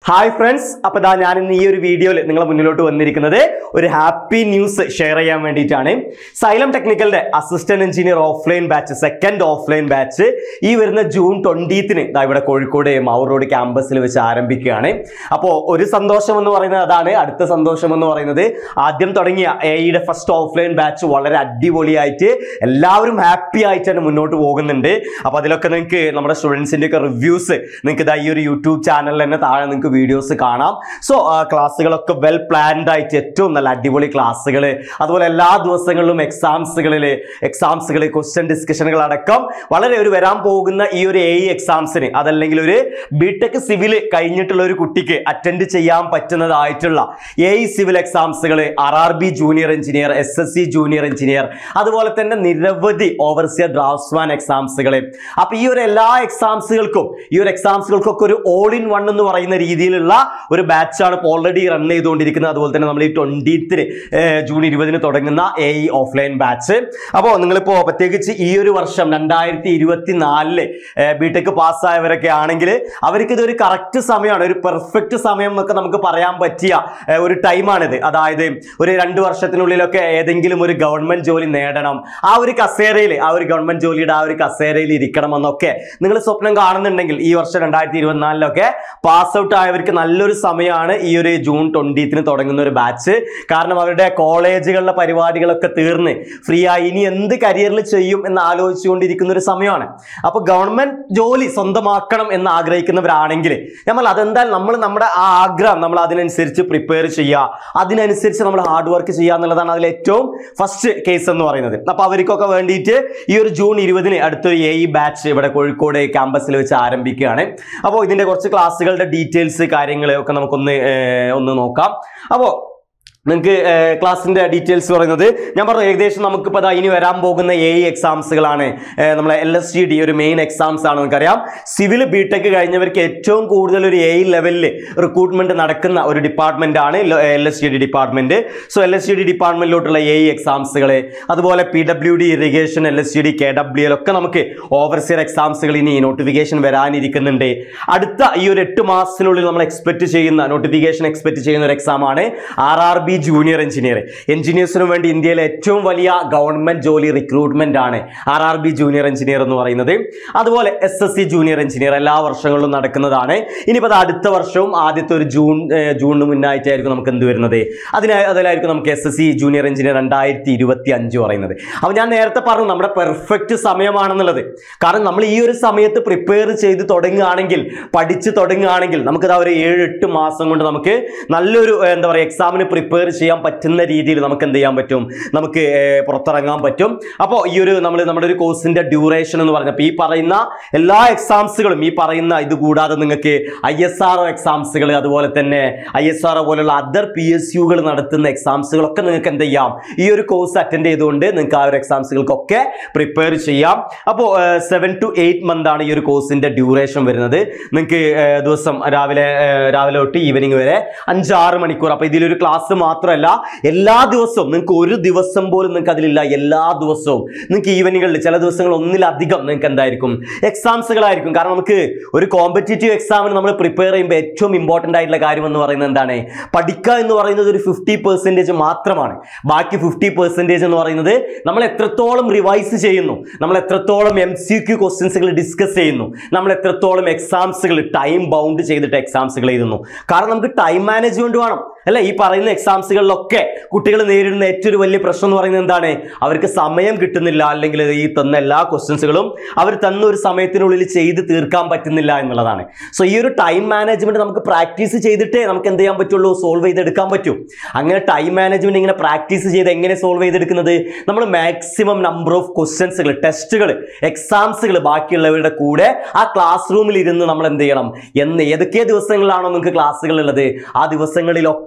hi friends അപ്പോൾ ദാ ഞാൻ ഇന്ന് ഈ ഒരു വീഡിയോയിൽ നിങ്ങളെ മുന്നിലോട്ട് വന്നിരിക്കുന്നത് ഒരു ഹാപ്പി ന്യൂസ് ഷെയർ ചെയ്യാൻ വേണ്ടിയിട്ടാണ് സൈലം ടെക്നിക്കലിന്റെ assistant engineer offline batch second offline batch ഈ വരുന്ന ജൂൺ ട്വന്റീത്തിന് ദാ ഇവിടെ കോഴിക്കോട് മാവൂർ റോഡ് ക്യാമ്പസിൽ വെച്ച് ആരംഭിക്കുകയാണ് അപ്പോൾ ഒരു സന്തോഷം എന്ന് പറയുന്നത് അതാണ് അടുത്ത സന്തോഷം എന്ന് പറയുന്നത് ആദ്യം തുടങ്ങിയ എയുടെ ഫസ്റ്റ് ഓഫ്ലൈൻ ബാച്ച് വളരെ അടിപൊളിയായിട്ട് എല്ലാവരും ഹാപ്പി ആയിട്ടാണ് മുന്നോട്ട് പോകുന്നുണ്ട് അപ്പോൾ അതിലൊക്കെ നിങ്ങൾക്ക് നമ്മുടെ സ്റ്റുഡൻസിൻ്റെ ഒക്കെ റിവ്യൂസ് നിങ്ങൾക്ക് ഇതാ ഈ ഒരു യൂട്യൂബ് ചാനലിൽ തന്നെ താഴെ നിങ്ങൾക്ക് വീഡിയോസ് കാണാം സോ ക്ലാസ്സുകളൊക്കെ വെൽ പ്ലാൻഡ് ആയിട്ട് ഏറ്റവും നല്ല അടിപൊളി ക്ലാസ്സുകൾ അതുപോലെ എല്ലാ ദിവസങ്ങളിലും എക്സാംസുകളിൽ എക്സാംസുകൾ ക്വസ്റ്റ്യൻ ഡിസ്കഷനുകൾ അടക്കം വളരെ ഒരു വരാൻ പോകുന്ന ഈ ഒരു എ എക്സാംസിന് അതല്ലെങ്കിൽ ഒരു ബിടെക് സിവിൽ കഴിഞ്ഞിട്ടുള്ള ഒരു കുട്ടിക്ക് അറ്റൻഡ് ചെയ്യാൻ പറ്റുന്നതായിട്ടുള്ള എ സിവിൽ എക്സാംസുകൾ R R B junior engineer S S C junior engineer അതുപോലെ തന്നെ നിരവധി ഓവർസിയർ ഡ്രാഫ്റ്റ്സ്മാൻ എക്സാംസുകൾ അപ്പൊ ഈ ഒരു എല്ലാ എക്സാംസുകൾക്കും ഈ ഒരു എക്സാംസുകൾക്കൊക്കെ ഒരു ഓൾ ഇൻ വൺ എന്ന് പറയുന്ന രീതിയിലുള്ള ഒരു ബാച്ചാണ് ഇപ്പോൾ ഓൾറെഡി റൺ ചെയ്തുകൊണ്ടിരിക്കുന്നത് അതുപോലെ തന്നെ നമ്മൾ ഈ ട്വന്റീത്തിന് ജൂൺ ഇരുപതിന് തുടങ്ങുന്ന എ ഇ ഓഫ്ലൈൻ ബാച്ച് അപ്പോൾ നിങ്ങളിപ്പോൾ പ്രത്യേകിച്ച് ഈ ഒരു വർഷം രണ്ടായിരത്തി ഇരുപത്തി നാലില് ബി ടെക് പാസ്സായവരൊക്കെ ആണെങ്കിൽ അവർക്ക് ഇതൊരു കറക്റ്റ് സമയമാണ് ഒരു പെർഫെക്റ്റ് സമയം എന്നൊക്കെ നമുക്ക് പറയാൻ പറ്റിയ ഏഹ്, ഒരു ടൈമാണിത് അതായത് ഒരു രണ്ട് വർഷത്തിനുള്ളിലൊക്കെ ഏതെങ്കിലും ഒരു ഗവൺമെന്റ് ജോലി നേടണം ആ ഒരു കസേരയിൽ ആ ഒരു ഗവൺമെന്റ് ജോലിയുടെ ആ ഒരു കസേരയിൽ ഇരിക്കണം എന്നൊക്കെ നിങ്ങൾ സ്വപ്നം കാണുന്നുണ്ടെങ്കിൽ ഈ വർഷം രണ്ടായിരത്തി ഇരുപത്തിനാലിലൊക്കെ പാസ് ഔട്ട് ആയവർക്ക് നല്ലൊരു സമയമാണ് ഈ ഒരു ജൂൺ ട്വന്റീത്തിന് തുടങ്ങുന്ന ഒരു ബാച്ച് കാരണം അവരുടെ കോളേജുകളിലെ പരിപാടികളൊക്കെ തീർന്ന് ഫ്രീ ആയി ഇനി എന്ത് കരിയറിൽ ചെയ്യും എന്ന് ആലോചിച്ചുകൊണ്ടിരിക്കുന്ന ഒരു സമയമാണ് അപ്പോൾ ഗവൺമെന്റ് ജോലി സ്വന്തമാക്കണം എന്ന് ആഗ്രഹിക്കുന്നവരാണെങ്കിൽ നമ്മൾ അതെന്തായാലും നമ്മൾ നമ്മുടെ ആ ആഗ്രഹം നമ്മൾ അതിനനുസരിച്ച് പ്രിപ്പയർ ചെയ്യുക അതിനനുസരിച്ച് നമ്മൾ ഹാർഡ് വർക്ക് ചെയ്യുക എന്നുള്ളതാണ് അതിൽ ഏറ്റവും ഫസ്റ്റ് കേസ് എന്ന് പറയുന്നത് അപ്പോൾ അവർക്കൊക്കെ വേണ്ടിയിട്ട് ഈ ഒരു ജൂൺ ഇരുപതിന് അടുത്തൊരു എ ബാച്ച് ഇവിടെ കോഴിക്കോട് ക്യാമ്പസിൽ വെച്ച് ആരംഭിക്കുകയാണ് അപ്പോൾ ഇതിന്റെ കുറച്ച് ക്ലാസ്സുകളുടെ ഡീറ്റെയിൽസ് കാര്യങ്ങൾ ഒക്കെ നമുക്കൊന്ന് ഏർ, ഒന്ന് നോക്കാം അപ്പോൾ നിങ്ങൾക്ക് ക്ലാസ്സിന്റെ ഡീറ്റെയിൽസ് പറയുന്നത് ഞാൻ പറഞ്ഞു ഏകദേശം നമുക്കിപ്പോൾ അതാ ഇനി വരാൻ പോകുന്ന എ എക്സാംസുകളാണ് നമ്മളെ എൽ എസ് ജി ഡി ഒരു മെയിൻ എക്സാംസ് ആണ് നമുക്കറിയാം സിവിൽ ബി ടെക് കഴിഞ്ഞവർക്ക് ഏറ്റവും കൂടുതൽ ഒരു എ ലെവലിൽ റിക്രൂട്ട്മെന്റ് നടക്കുന്ന ഒരു ഡിപ്പാർട്ട്മെന്റ് ആണ് L S G D department so L S G D ഡിപ്പാർട്ട്മെന്റിലോട്ടുള്ള എ എക്സാംസുകൾ അതുപോലെ P W D irrigation L S G D K W L ഒക്കെ നമുക്ക് ഓവർസിയർ എക്സാംസുകൾ ഇനി നോട്ടിഫിക്കേഷൻ വരാനിരിക്കുന്നുണ്ട് അടുത്ത ഈ ഒരു എട്ട് മാസത്തിനുള്ളിൽ നമ്മൾ എക്സ്പെക്ട് ചെയ്യുന്ന നോട്ടിഫിക്കേഷൻ എക്സ്പെക്ട് ചെയ്യുന്ന ഒരു എക്സാം ആണ് R R B junior engineer എഞ്ചിനീയേഴ്സിന് വേണ്ടി ഇന്ത്യയിലെ ഏറ്റവും വലിയ ഗവൺമെന്റ് ജോലി റിക്രൂട്ട്മെന്റ് ആണ് R R B junior engineer എന്ന് പറയുന്നത് അതുപോലെ S S C junior engineer എല്ലാ വർഷങ്ങളിലും നടക്കുന്നതാണ് ഇനിയിപ്പോൾ അത് അടുത്ത വർഷവും ആദ്യത്തെ ഒരു ജൂൺ ഏർ, ജൂണിന് മുന്നായിട്ടായിരിക്കും നമുക്ക് എന്ത് വരുന്നത് അതിന് അതിലായിരിക്കും നമുക്ക് S S C junior engineer രണ്ടായിരത്തി ഇരുപത്തി അഞ്ച് പറയുന്നത് അപ്പോൾ ഞാൻ നേരത്തെ പറഞ്ഞു നമ്മുടെ പെർഫെക്റ്റ് സമയമാണെന്നുള്ളത് കാരണം നമ്മൾ ഈ ഒരു സമയത്ത് പ്രിപ്പയർ ചെയ്ത് തുടങ്ങുകയാണെങ്കിൽ പഠിച്ച് തുടങ്ങുകയാണെങ്കിൽ നമുക്കത് ഒരു ഏഴ് എട്ട് മാസം കൊണ്ട് നമുക്ക് നല്ലൊരു ഏർ, എന്താ പറയുക എക്സാമിന് പ്രിപ്പയർ ചെയ്യാൻ പറ്റുന്ന രീതിയിൽ നമുക്ക് എന്ത് ചെയ്യാൻ പറ്റും നമുക്ക് ഏർ, പുറത്തിറങ്ങാൻ പറ്റും അപ്പോൾ ഈ ഒരു നമ്മൾ നമ്മുടെ ഒരു കോഴ്സിന്റെ ഡ്യൂറേഷൻ എന്ന് പറഞ്ഞപ്പോൾ ഈ പറയുന്ന എല്ലാ എക്സാംസുകളും ഈ പറയുന്ന ഇത് കൂടാതെ നിങ്ങൾക്ക് ഐ എസ് ആർ എക്സാംസുകൾ അതുപോലെ തന്നെ ഐ എസ് ആർ പോലുള്ള അതർ പി എസ് യുകൾ നടത്തുന്ന എക്സാംസുകളൊക്കെ നിങ്ങൾക്ക് എന്ത് ചെയ്യാം ഈ ഒരു കോഴ്സ് അറ്റൻഡ് ചെയ്തുകൊണ്ട് നിങ്ങൾക്ക് ആ ഒരു എക്സാംസുകൾക്കൊക്കെ പ്രിപ്പയർ ചെയ്യാം അപ്പോൾ സെവൻ ടു എയ്റ്റ് മന്ത് ആണ് ഈ ഒരു കോഴ്സിന്റെ ഡ്യൂറേഷൻ വരുന്നത് നിങ്ങൾക്ക് ഏർ, ദിവസം രാവിലെ ഏർ, രാവിലെ തൊട്ട് ഈവനിങ് വരെ അഞ്ചാറ് മണിക്കൂർ അപ്പോൾ ഇതിലൊരു ക്ലാസ് മാത്രമല്ല എല്ലാ ദിവസവും നിങ്ങൾക്ക് ഒരു ദിവസം പോലും നിങ്ങൾക്ക് അതിലില്ല എല്ലാ ദിവസവും നിങ്ങൾക്ക് ഈവനിങ്ങളിൽ ചില ദിവസങ്ങൾ ഒന്നിലധികം നിങ്ങൾക്ക് എന്തായിരിക്കും എക്സാംസുകളായിരിക്കും കാരണം നമുക്ക് ഒരു കോമ്പറ്റേറ്റീവ് എക്സാമിന് നമ്മൾ പ്രിപ്പയർ ചെയ്യുമ്പോൾ ഏറ്റവും ഇമ്പോർട്ടൻ്റ് ആയിട്ടുള്ള കാര്യം എന്ന് പറയുന്നത് എന്താണ് പഠിക്കുക എന്ന് പറയുന്നത് ഒരു ഫിഫ്റ്റി പെർസെൻറ്റേജ് മാത്രമാണ് ബാക്കി ഫിഫ്റ്റി പെർസെൻറ്റേജ് എന്ന് പറയുന്നത് നമ്മൾ എത്രത്തോളം റിവൈസ് ചെയ്യുന്നു നമ്മൾ എത്രത്തോളം എം സി ക്യു ക്വസ്റ്റ്യൻസുകൾ ഡിസ്കസ് ചെയ്യുന്നു നമ്മൾ എത്രത്തോളം എക്സാംസുകൾ ടൈം ബൗണ്ട് ചെയ്തിട്ട് എക്സാംസുകൾ എഴുതുന്നു കാരണം നമുക്ക് ടൈം മാനേജ്മെന്റ് വേണം അല്ലെ ഈ പറയുന്ന എക്സാംസുകളിലൊക്കെ കുട്ടികൾ നേരിടുന്ന ഏറ്റവും ഒരു വലിയ പ്രശ്നം എന്ന് പറയുന്നത് എന്താണ് അവർക്ക് സമയം കിട്ടുന്നില്ല അല്ലെങ്കിൽ ഈ തന്ന എല്ലാ ക്വസ്റ്റ്യൻസുകളും അവർ തന്ന ഒരു സമയത്തിനുള്ളിൽ ചെയ്ത് തീർക്കാൻ പറ്റുന്നില്ല എന്നുള്ളതാണ് സോ ഈ ഒരു ടൈം മാനേജ്മെന്റ് നമുക്ക് പ്രാക്ടീസ് ചെയ്തിട്ടേ നമുക്ക് എന്ത് ചെയ്യാൻ പറ്റുള്ളൂ സോൾവ് ചെയ്തെടുക്കാൻ പറ്റും അങ്ങനെ ടൈം മാനേജ്മെന്റ് ഇങ്ങനെ പ്രാക്ടീസ് ചെയ്ത് എങ്ങനെ സോൾവ് ചെയ്തെടുക്കുന്നത് നമ്മൾ മാക്സിമം നമ്പർ ഓഫ് ക്വസ്റ്റ്യൻസുകൾ ടെസ്റ്റുകൾ എക്സാംസുകൾ ബാക്കിയുള്ളവരുടെ കൂടെ ആ ക്ലാസ് റൂമിൽ ഇരുന്ന് നമ്മൾ എന്ത് ചെയ്യണം എന്ന് ഏതൊക്കെ ദിവസങ്ങളിലാണോ നിങ്ങൾക്ക് ക്ലാസ്സുകൾ ഉള്ളത് ആ ദിവസങ്ങളിലൊക്കെ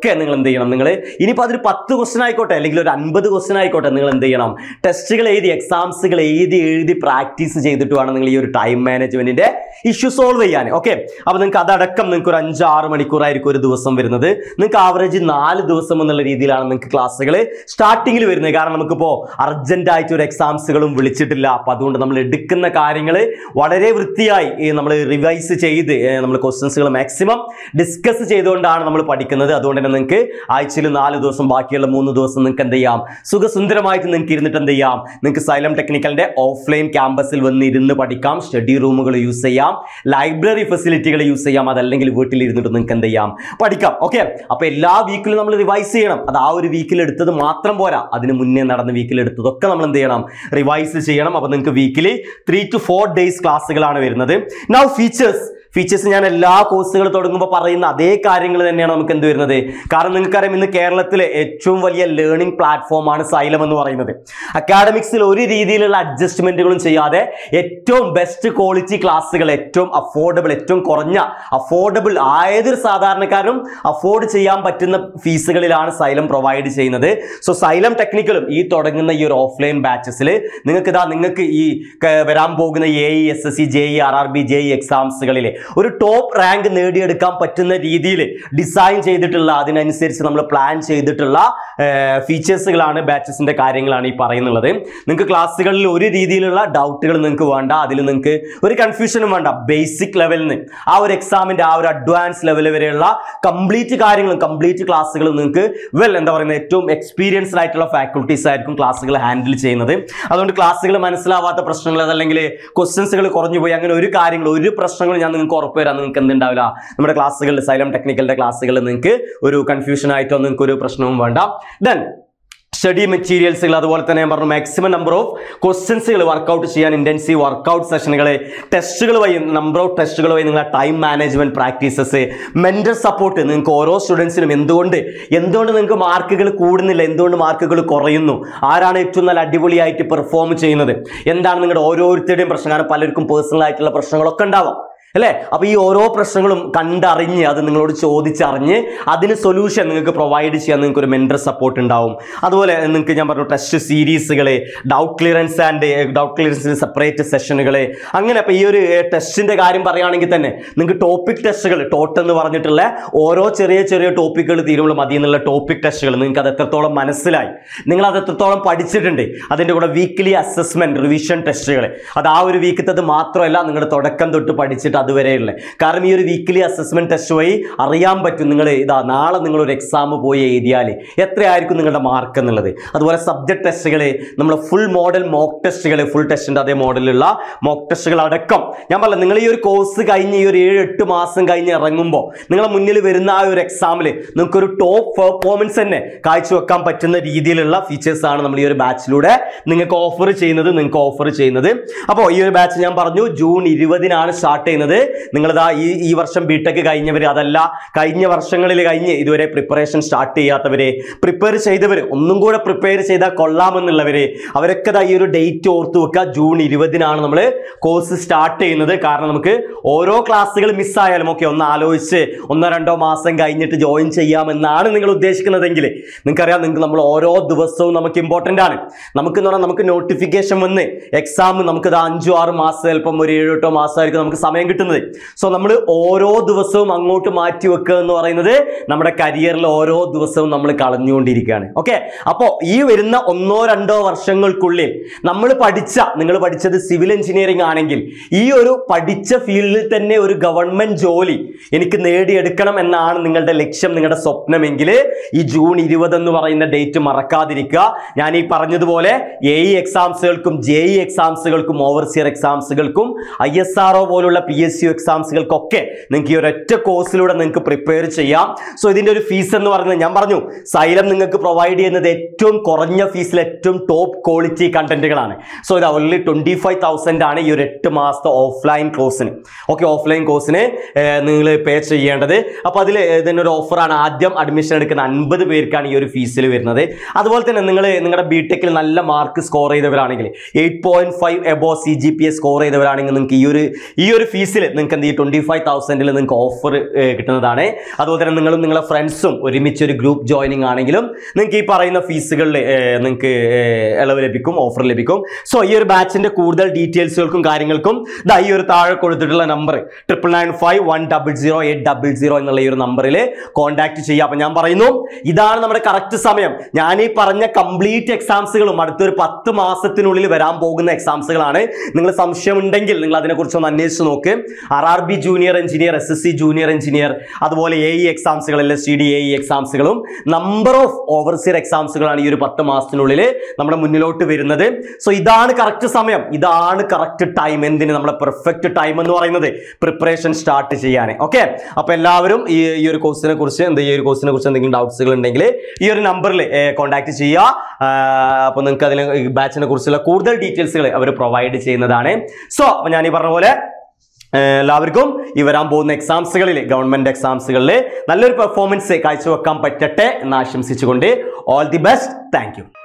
ഒക്കെ നിങ്ങൾ എന്ത് ചെയ്യണം നിങ്ങൾ ഇനിയിപ്പോൾ അതൊരു പത്ത് ക്വസ്റ്റൻ ആയിക്കോട്ടെ അല്ലെങ്കിൽ ഒരു അൻപത് ക്വസ്റ്റൻ ആയിക്കോട്ടെ നിങ്ങൾ എന്ത് ചെയ്യണം ടെസ്റ്റുകൾ എഴുതി എക്സാംസുകൾ എഴുതി എഴുതി പ്രാക്ടീസ് ചെയ്തിട്ട് വേണം നിങ്ങൾ ഈ ഒരു ടൈം മാനേജ്മെന്റിന്റെ ഇഷ്യൂ സോൾവ് ചെയ്യാൻ ഓക്കെ അപ്പോൾ നിങ്ങൾക്ക് അതടക്കം നിങ്ങൾക്ക് ഒരു അഞ്ച് ആറ് മണിക്കൂറായിരിക്കും ഒരു ദിവസം വരുന്നത് നിങ്ങൾക്ക് ആവറേജ് നാല് ദിവസം എന്നുള്ള രീതിയിലാണ് നിങ്ങൾക്ക് ക്ലാസ്സുകൾ സ്റ്റാർട്ടിങ്ങിൽ വരുന്നത് കാരണം നമുക്കിപ്പോൾ അർജന്റ് ആയിട്ട് ഒരു എക്സാംസുകളും വിളിച്ചിട്ടില്ല അപ്പോൾ അതുകൊണ്ട് നമ്മൾ എടുക്കുന്ന കാര്യങ്ങൾ വളരെ വൃത്തിയായി നമ്മൾ റിവൈസ് ചെയ്ത് നമ്മൾ ക്വസ്റ്റ്യൻസുകൾ മാക്സിമം ഡിസ്കസ് ചെയ്തുകൊണ്ടാണ് നമ്മൾ പഠിക്കുന്നത് അതുകൊണ്ട് തന്നെ നിങ്ങൾക്ക് ആഴ്ചയിൽ നാല് ദിവസം ബാക്കിയുള്ള മൂന്ന് ദിവസം നിങ്ങൾക്ക് എന്ത് ചെയ്യാം സുഖസുന്ദരമായിട്ട് നിങ്ങൾക്ക് ഇരുന്നിട്ട് എന്ത് ചെയ്യാം നിങ്ങൾക്ക് സൈലം ടെക്നിക്കലിന്റെ ഓഫ്ലൈൻ ക്യാമ്പസിൽ വന്ന് ഇരുന്ന് പഠിക്കാം സ്റ്റഡി റൂമുകൾ യൂസ് ചെയ്യാം ലൈബ്രറി ഫെസിലിറ്റികൾ യൂസ് ചെയ്യാം അതല്ലെങ്കിൽ വീട്ടിൽ ഇരുന്നിട്ട് നിങ്ങൾക്ക് എന്ത് ചെയ്യാം പഠിക്കാം ഓക്കെ അപ്പൊ എല്ലാ വീക്കിലും നമ്മൾ റിവൈസ് ചെയ്യണം അത് ആ ഒരു വീക്കിൽ എടുത്തത് മാത്രം പോരാ അതിന് മുന്നേ നടന്ന വീക്കിൽ എടുത്തതൊക്കെ നമ്മൾ എന്ത് ചെയ്യണം റിവൈസ് ചെയ്യണം അപ്പൊ നിങ്ങൾക്ക് weekly three to four days ക്ലാസ്സുകളാണ് വരുന്നത് നൗ ഫീച്ചേഴ്സ് ഫീച്ചേഴ്സ് ഞാൻ എല്ലാ കോഴ്സുകൾ തുടങ്ങുമ്പോൾ പറയുന്ന അതേ കാര്യങ്ങൾ തന്നെയാണ് നമുക്ക് എന്ത് വരുന്നത് കാരണം നിങ്ങൾക്കറിയാം ഇന്ന് കേരളത്തിലെ ഏറ്റവും വലിയ ലേണിംഗ് പ്ലാറ്റ്ഫോമാണ് സൈലം എന്ന് പറയുന്നത് അക്കാഡമിക്സിൽ ഒരു രീതിയിലുള്ള അഡ്ജസ്റ്റ്മെന്റുകളും ചെയ്യാതെ ഏറ്റവും ബെസ്റ്റ് ക്വാളിറ്റി ക്ലാസ്സുകൾ ഏറ്റവും അഫോർഡബിൾ ഏറ്റവും കുറഞ്ഞ അഫോർഡബിൾ ആയതൊരു സാധാരണക്കാരനും അഫോർഡ് ചെയ്യാൻ പറ്റുന്ന ഫീസുകളിലാണ് സൈലം പ്രൊവൈഡ് ചെയ്യുന്നത് സോ സൈലം ടെക്നിക്കലും ഈ തുടങ്ങുന്ന ഈ ഒരു ഓഫ്ലൈൻ ബാച്ചസിൽ നിങ്ങൾക്ക് ഇതാ നിങ്ങൾക്ക് ഈ ക- വരാൻ പോകുന്ന A E S S C J E R R B J E എക്സാംസുകളിൽ ഒരു ടോപ്പ് റാങ്ക് നേടിയെടുക്കാൻ പറ്റുന്ന രീതിയിൽ ഡിസൈൻ ചെയ്തിട്ടുള്ള അതിനനുസരിച്ച് നമ്മൾ പ്ലാൻ ചെയ്തിട്ടുള്ള ഫീച്ചേഴ്സുകളാണ് ബാച്ചസിന്റെ കാര്യങ്ങളാണ് ഈ പറയുന്നുള്ളത് നിങ്ങൾക്ക് ക്ലാസ്സുകളിൽ ഒരു രീതിയിലുള്ള ഡൗട്ടുകൾ നിങ്ങൾക്ക് വേണ്ട അതിൽ നിങ്ങൾക്ക് ഒരു കൺഫ്യൂഷനും വേണ്ട ബേസിക് ലെവലിൽ നിന്ന് ആ ഒരു എക്സാമിന്റെ ആ ഒരു അഡ്വാൻസ് ലെവൽ വരെയുള്ള കംപ്ലീറ്റ് കാര്യങ്ങളും കംപ്ലീറ്റ് ക്ലാസ്സുകളും നിങ്ങൾക്ക് വെൽ എന്താ പറയുന്നത് ഏറ്റവും എക്സ്പീരിയൻസ്ഡ് ആയിട്ടുള്ള ഫാക്കൽറ്റീസ് ആയിരിക്കും ക്ലാസ്സുകൾ ഹാൻഡിൽ ചെയ്യുന്നത് അതുകൊണ്ട് ക്ലാസ്സുകൾ മനസ്സിലാവാത്ത പ്രശ്നങ്ങൾ അതല്ലെങ്കിൽ ക്വസ്റ്റ്യൻസുകൾ കുറഞ്ഞു പോയി അങ്ങനെ ഒരു കാര്യങ്ങൾ ഒരു പ്രശ്നങ്ങളും ഞാൻ നിങ്ങൾക്ക് ഉറപ്പ് തരാം നിങ്ങൾക്ക് എന്തുണ്ടാവില്ല നമ്മുടെ ക്ലാസ്സുകളിൽ സൈലം ടെക്നിക്കലിന്റെ ക്ലാസ്സുകളിൽ നിങ്ങൾക്ക് ഒരു കൺഫ്യൂഷൻ ആയിട്ടോ നിങ്ങൾക്ക് ഒരു പ്രശ്നവും വേണ്ട ദെൻ സ്റ്റഡി മെറ്റീരിയൽസുകൾ അതുപോലെ തന്നെ ഞാൻ പറഞ്ഞു മാക്സിമം നമ്പർ ഓഫ് ക്വസ്റ്റ്യൻസുകൾ വർക്കൗട്ട് ചെയ്യാൻ ഇൻറ്റൻസീവ് വർക്കൗട്ട് സെഷനുകൾ ടെസ്റ്റുകൾ വഴി നമ്പർ ഓഫ് ടെസ്റ്റുകൾ വഴി നിങ്ങളുടെ time management practices mental support നിങ്ങൾക്ക് ഓരോ സ്റ്റുഡൻസിനും എന്തുകൊണ്ട് എന്തുകൊണ്ട് നിങ്ങൾക്ക് മാർക്കുകൾ കൂടുന്നില്ല എന്തുകൊണ്ട് മാർക്കുകൾ കുറയുന്നു ആരാണ് ഏറ്റവും നല്ല അടിപൊളിയായിട്ട് പെർഫോം ചെയ്യുന്നത് എന്താണ് നിങ്ങളുടെ ഓരോരുത്തരുടെയും പ്രശ്നം കാരണം പലർക്കും പേഴ്സണൽ ആയിട്ടുള്ള പ്രശ്നങ്ങളൊക്കെ ഉണ്ടാവാം അല്ലേ അപ്പൊ ഈ ഓരോ പ്രശ്നങ്ങളും കണ്ടറിഞ്ഞ് അത് നിങ്ങളോട് ചോദിച്ചറിഞ്ഞ് അതിന് സൊല്യൂഷൻ നിങ്ങൾക്ക് പ്രൊവൈഡ് ചെയ്യാൻ നിങ്ങൾക്ക് ഒരു മെന്റർ സപ്പോർട്ട് ഉണ്ടാവും അതുപോലെ നിങ്ങൾക്ക് ഞാൻ പറഞ്ഞു ടെസ്റ്റ് സീരീസുകൾ ഡൗട്ട് ക്ലിയറൻസ് ആൻഡ് ഡൗട്ട് ക്ലിയറൻസിന് സെപ്പറേറ്റ് സെഷനുകൾ അങ്ങനെ അപ്പൊ ഈ ഒരു ടെസ്റ്റിന്റെ കാര്യം പറയുകയാണെങ്കിൽ തന്നെ നിങ്ങൾക്ക് ടോപ്പിക് ടെസ്റ്റുകൾ ടോട്ട് എന്ന് പറഞ്ഞിട്ടുള്ള ഓരോ ചെറിയ ചെറിയ ടോപ്പിക്കുകൾ തീരുമ്പോൾ മതി എന്നുള്ള ടോപ്പിക് ടെസ്റ്റുകൾ നിങ്ങൾക്ക് അത് എത്രത്തോളം മനസ്സിലായി നിങ്ങൾ അത് എത്രത്തോളം പഠിച്ചിട്ടുണ്ട് അതിൻ്റെ കൂടെ വീക്ക്ലി അസസ്മെന്റ് റിവിഷൻ ടെസ്റ്റുകൾ അത് ആ ഒരു വീക്കത്തത് മാത്രമല്ല നിങ്ങളുടെ തുടക്കം തൊട്ട് പഠിച്ചിട്ട് അതുവരെയുള്ള കാരണം ഈ ഒരു വീക്ക്ലി അസസ്മെന്റ് ടെസ്റ്റ് വഴി അറിയാൻ പറ്റും നിങ്ങൾ ഇതാ നാളെ നിങ്ങൾ ഒരു എക്സാം പോയി എഴുതിയാൽ എത്രയായിരിക്കും നിങ്ങളുടെ മാർക്ക് എന്നുള്ളത് അതുപോലെ സബ്ജക്ട് ടെസ്റ്റുകൾ നമ്മൾ ഫുൾ മോഡൽ മോക്ക് ടെസ്റ്റുകൾ ഫുൾ ടെസ്റ്റിൻ്റെ അതേ മോഡലുള്ള മോക്ക് ടെസ്റ്റുകൾ അടക്കം ഞാൻ പറഞ്ഞ നിങ്ങൾ ഈ ഒരു കോഴ്സ് കഴിഞ്ഞ് ഈ ഒരു ഏഴ് എട്ട് മാസം കഴിഞ്ഞ് ഇറങ്ങുമ്പോൾ നിങ്ങളെ മുന്നിൽ വരുന്ന ആ ഒരു എക്സാമിൽ നിങ്ങൾക്കൊരു ടോപ്പ് പെർഫോമൻസ് തന്നെ കാഴ്ചവെക്കാൻ പറ്റുന്ന രീതിയിലുള്ള ഫീച്ചേഴ്സ് ആണ് നമ്മൾ ഈ ഒരു ബാച്ചിലൂടെ നിങ്ങൾക്ക് ഓഫർ ചെയ്യുന്നത് നിങ്ങൾക്ക് ഓഫർ ചെയ്യുന്നത് അപ്പോൾ ഈ ഒരു ബാച്ച് ഞാൻ പറഞ്ഞു ജൂൺ ഇരുപതിനാണ് സ്റ്റാർട്ട് ചെയ്യുന്നത് നിങ്ങളിതാ ഈ ഈ വർഷം ബിടെക് കഴിഞ്ഞവർ അതല്ല കഴിഞ്ഞ വർഷങ്ങളിൽ കഴിഞ്ഞ് ഇതുവരെ പ്രിപ്പറേഷൻ സ്റ്റാർട്ട് ചെയ്യാത്തവര് പ്രിപ്പയർ ചെയ്തവർ ഒന്നും കൂടെ പ്രിപ്പയർ ചെയ്താൽ കൊള്ളാമെന്നുള്ളവര് അവരൊക്കെ ദാ ഈ ഒരു ഡേറ്റ് ഓർത്ത് വെക്കുക ജൂൺ ഇരുപതിനാണ് നമ്മൾ കോഴ്സ് സ്റ്റാർട്ട് ചെയ്യുന്നത് കാരണം നമുക്ക് ഓരോ ക്ലാസ്സുകൾ മിസ്സായാലും ഓക്കെ ഒന്ന് ആലോചിച്ച് ഒന്നോ രണ്ടോ മാസം കഴിഞ്ഞിട്ട് ജോയിൻ ചെയ്യാമെന്നാണ് നിങ്ങൾ ഉദ്ദേശിക്കുന്നതെങ്കിൽ നിങ്ങൾക്കറിയാം നിങ്ങൾക്ക് നമ്മൾ ഓരോ ദിവസവും നമുക്ക് ഇമ്പോർട്ടൻ്റ് ആണ് നമുക്ക് എന്ന് പറഞ്ഞാൽ നമുക്ക് നോട്ടിഫിക്കേഷൻ വന്ന് എക്സാം നമുക്ക് ഇത് അഞ്ചോ ആറ് മാസം ചിലപ്പം ഒരു ഏഴോ എട്ടോ മാസമായിരിക്കും നമുക്ക് സമയം കിട്ടുന്നത് സോ നമ്മൾ ഓരോ ദിവസവും അങ്ങോട്ട് മാറ്റി വെക്കുക എന്ന് പറയുന്നത് നമ്മുടെ കരിയറിൽ ഓരോ ദിവസവും നമ്മൾ കളഞ്ഞുകൊണ്ടിരിക്കുകയാണ് ഓക്കെ അപ്പോൾ ഈ വരുന്ന ഒന്നോ രണ്ടോ വർഷങ്ങൾക്കുള്ളിൽ നമ്മൾ പഠിച്ച നിങ്ങൾ പഠിച്ചത് സിവിൽ എഞ്ചിനീയറിംഗ് ആണെങ്കിൽ ഈ ഒരു പഠിച്ച ഫീൽഡിൽ തന്നെ ഒരു ഗവൺമെന്റ് ജോലി എനിക്ക് നേടിയെടുക്കണം എന്നാണ് നിങ്ങളുടെ ലക്ഷ്യം നിങ്ങളുടെ സ്വപ്നമെങ്കിൽ ഈ ജൂൺ ഇരുപത് എന്ന് പറയുന്ന ഡേറ്റ് മറക്കാതിരിക്കുക ഞാൻ ഈ പറഞ്ഞതുപോലെ എ ഇ എക്സാംസുകൾക്കും ജെ ഇ എക്സാംസുകൾക്കും ഓവർസിയർ എക്സാംസുകൾക്കും ഐ എസ് ആർ ഒ പോലുള്ള പി എസ് യു എക്സാംസുകൾക്കൊക്കെ നിങ്ങൾക്ക് ഈ ഒരൊറ്റ കോഴ്സിലൂടെ നിങ്ങൾക്ക് പ്രിപ്പയർ ചെയ്യാം സോ ഇതിന്റെ ഒരു ഫീസ് എന്ന് പറയുന്നത് ഞാൻ പറഞ്ഞു സൈലം നിങ്ങൾക്ക് പ്രൊവൈഡ് ചെയ്യുന്നത് ഏറ്റവും കുറഞ്ഞ ഫീസിൽ ഏറ്റവും ടോപ്പ് ക്വാളിറ്റി കണ്ടന്റുകളാണ് സോ ഇത് ഓൺലി ട്വന്റി ഫൈവ് തൗസൻഡ് ആണ് ഈ ഒരു എട്ട് മാസത്തെ ഓഫ്ലൈൻ കോഴ്സിന് ഓക്കെ ഓഫ്ലൈൻ കോഴ്സിന് നിങ്ങൾ പേ ചെയ്യേണ്ടത് അപ്പോൾ അതിൽ ഇതിൻ്റെ ഒരു ഓഫറാണ് ആദ്യം അഡ്മിഷൻ എടുക്കുന്ന അൻപത് പേർക്കാണ് ഈ ഒരു ഫീസിൽ വരുന്നത് അതുപോലെ തന്നെ നിങ്ങൾ നിങ്ങളുടെ ബി ടെക്കിൽ നല്ല മാർക്ക് സ്കോർ ചെയ്തവരാണെങ്കിൽ eight point five above C G P A score ചെയ്തവരാണെങ്കിൽ നിങ്ങൾക്ക് ഈ ഒരു ഈ ഒരു ഫീസിൽ സീരീസിൽ നിങ്ങൾക്ക് എന്ത് ചെയ്യും ട്വൻറ്റി ഫൈവ് തൗസൻഡിൽ നിങ്ങൾക്ക് ഓഫർ കിട്ടുന്നതാണ് അതുപോലെ തന്നെ നിങ്ങളും നിങ്ങളുടെ ഫ്രണ്ട്സും ഒരുമിച്ച് ഒരു ഗ്രൂപ്പ് ജോയിനിങ് ആണെങ്കിലും നിങ്ങൾക്ക് ഈ പറയുന്ന ഫീസുകളിൽ നിങ്ങൾക്ക് ഇളവ് ലഭിക്കും ഓഫർ ലഭിക്കും സോ ഈ ഒരു ബാച്ചിന്റെ കൂടുതൽ ഡീറ്റെയിൽസുകൾക്കും കാര്യങ്ങൾക്കും ദാ ഈ ഒരു താഴെ കൊടുത്തിട്ടുള്ള number triple nine five one double zero eight double zero എന്നുള്ള ഈ ഒരു നമ്പറിൽ കോൺടാക്ട് ചെയ്യുക അപ്പം ഞാൻ പറയുന്നു ഇതാണ് നമ്മുടെ കറക്റ്റ് സമയം ഞാൻ ഈ പറഞ്ഞ കംപ്ലീറ്റ് എക്സാംസുകളും അടുത്തൊരു പത്ത് മാസത്തിനുള്ളിൽ വരാൻ പോകുന്ന എക്സാംസുകളാണ് നിങ്ങൾ സംശയമുണ്ടെങ്കിൽ നിങ്ങൾ അതിനെക്കുറിച്ച് ഒന്ന് അന്വേഷിച്ച് നോക്ക് R R B junior engineer S S C junior engineer അതുപോലെ എ ഇ എക്സാംസുകൾ L S T D A E എക്സാംസുകളും നമ്പർ ഓഫ് ഓവർസിയർ എക്സാംസുകളാണ് ഈ ഒരു പത്ത് മാസത്തിനുള്ളിൽ നമ്മുടെ മുന്നിലോട്ട് വരുന്നത് സോ ഇതാണ് കറക്റ്റ് സമയം ഇതാണ് കറക്റ്റ് ടൈം എന്തിന് നമ്മുടെ പെർഫെക്റ്റ് ടൈം എന്ന് പറയുന്നത് പ്രിപ്പറേഷൻ സ്റ്റാർട്ട് ചെയ്യാൻ ഓക്കെ അപ്പൊ എല്ലാവരും ഈ ഈ ഒരു കോഴ്സിനെ കുറിച്ച് എന്ത് ഈ ഒരു കോഴ്സിനെ കുറിച്ച് എന്തെങ്കിലും ഡൗട്ട്സുകൾ ഉണ്ടെങ്കിൽ ഈ ഒരു നമ്പറിൽ കോൺടാക്ട് ചെയ്യുക അപ്പോൾ നിങ്ങൾക്ക് അതിനെ ബാച്ചിനെ കുറിച്ചുള്ള കൂടുതൽ ഡീറ്റെയിൽസുകൾ അവർ പ്രൊവൈഡ് ചെയ്യുന്നതാണ് സോ അപ്പോൾ ഞാൻ ഈ പറഞ്ഞ പോലെ ഏഹ് എല്ലാവർക്കും ഈ വരാൻ പോകുന്ന എക്സാംസുകളിൽ ഗവൺമെന്റ് എക്സാംസുകളിൽ നല്ലൊരു പെർഫോമൻസ് കാഴ്ചവെക്കാൻ പറ്റട്ടെ എന്ന് ആശംസിച്ചുകൊണ്ട് ഓൾ ദി ബെസ്റ്റ് താങ്ക്